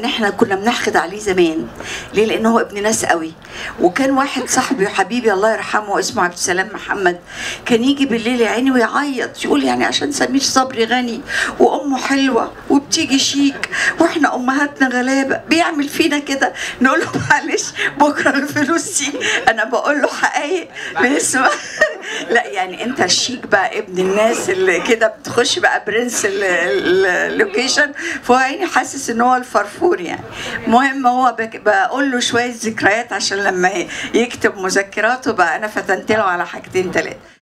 ان احنا كنا بنحقد عليه زمان ليه لان هو ابن ناس قوي وكان واحد صاحبي وحبيبي الله يرحمه اسمه عبد السلام محمد كان يجي بالليل يا عيني ويعيط يقول يعني عشان سمير صبري غني وامه حلوه وبتيجي شيك واحنا امهاتنا غلابه بيعمل فينا كده نقول له معلش بكره الفلوس دي انا بقول له حقايق بنسمع لا يعني انت الشيك بقى ابن الناس اللي كده بتخش بقى برنس ال- ال- اللوكيشن فهو عيني حاسس ان هو الفرفور يعني المهم هو بك- بقول له شويه ذكريات عشان لما يكتب مذكراته بقى انا فتنت له على حاجتين ثلاثه